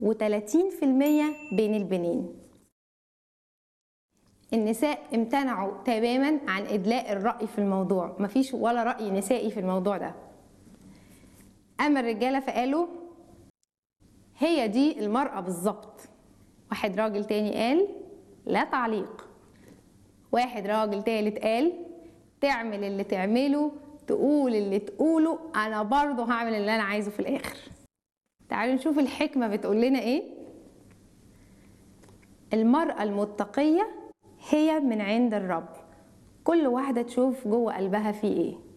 و30% بين البنين النساء امتنعوا تماما عن إدلاء الرأي في الموضوع مفيش ولا رأي نسائي في الموضوع ده أما الرجالة فقالوا هي دي المرأة بالظبط واحد راجل تاني قال لا تعليق واحد راجل تالت قال تعمل اللي تعمله تقول اللي تقوله انا برضه هعمل اللي انا عايزه في الاخر تعالوا نشوف الحكمه بتقول لنا ايه المراه المتقيه هي من عند الرب كل واحده تشوف جوه قلبها فيه ايه